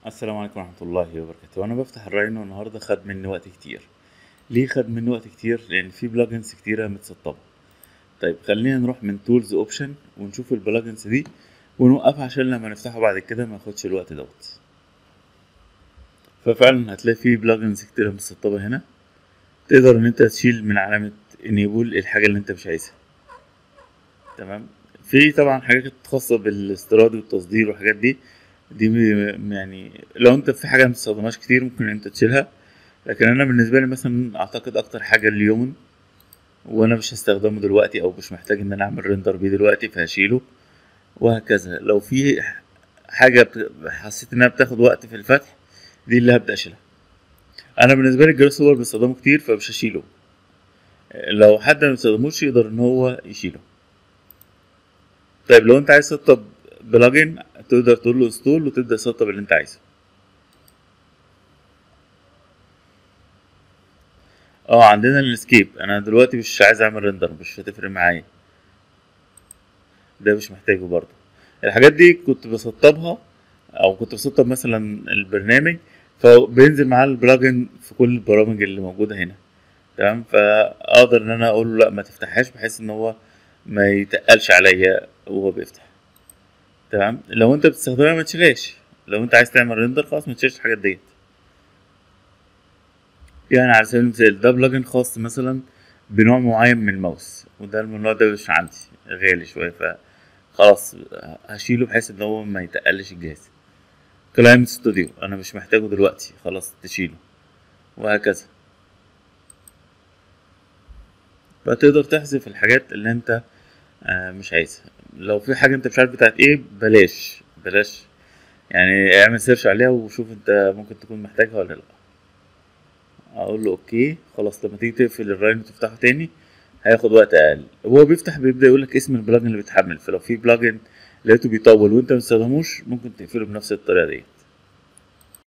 السلام عليكم ورحمة الله وبركاته وأنا بفتح الراينو النهاردة خد مني وقت كتير ليه خد مني وقت كتير لأن في بلجنز كتيرة متسطبة طيب خلينا نروح من تولز اوبشن ونشوف البلجنز دي ونوقفها عشان لما نفتحه بعد كده ما ياخدش الوقت دوت ففعلا هتلاقي في بلجنز كتيرة متسطبة هنا تقدر ان انت تشيل من علامة انيبل الحاجة اللي انت مش عايزها تمام في طبعا حاجات خاصة بالاستيراد والتصدير والحاجات دي دي م- يعني لو انت في حاجة متستخدمهاش كتير ممكن انت تشيلها لكن انا بالنسبة لي مثلا اعتقد اكتر حاجة اليومن وانا مش هستخدمه دلوقتي او مش محتاج ان انا اعمل ريندر بيه دلوقتي فهشيله وهكذا لو في حاجة بت- حسيت انها بتاخد وقت في الفتح دي اللي هبدأ اشيلها انا بالنسبة لي الجراس هو بستخدمه كتير فمش هشيله لو حد ما بيستخدموش يقدر ان هو يشيله طيب لو انت عايز تسطب بلجن تقدر تقول له انستول وتبدا تسطب اللي انت عايزه اه عندنا الاسكيب انا دلوقتي مش عايز اعمل ريندر مش هتفرق معايا ده مش محتاجه برضه الحاجات دي كنت بسطبها او كنت بسطب مثلا البرنامج فبينزل معاه البلجن في كل البرامج اللي موجوده هنا تمام فاقدر ان انا اقول له لا ما تفتحهاش بحيث ان هو ما يتقلش عليا وهو بيفتح تمام لو انت بتستخدمها ما تشيلهاش لو انت عايز تعمل ريندر خلاص ما تشيلش الحاجات ديت يعني على سبيل المثال ده بلجن خاص مثلا بنوع معين من الماوس وده النوع ده مش عندي غالي شويه ف خلاص هشيله بحيث ان هو ما يتقلش الجهاز كلايمت ستوديو انا مش محتاجه دلوقتي خلاص تشيله وهكذا فتقدر تحذف الحاجات اللي انت آه، مش عايزها لو في حاجه انت مش عارف بتاعت ايه بلاش بلاش يعني اعمل سيرش عليها وشوف انت ممكن تكون محتاجها ولا لا اقول له اوكي خلاص لما تيجي تقفل الراين وتفتحه تاني هياخد وقت اقل وهو بيفتح بيبدا يقول لك اسم البلجن اللي بيتحمل فلو في بلجن لقيته بيطول وانت ما تستخدموش ممكن تقفله بنفس الطريقه دي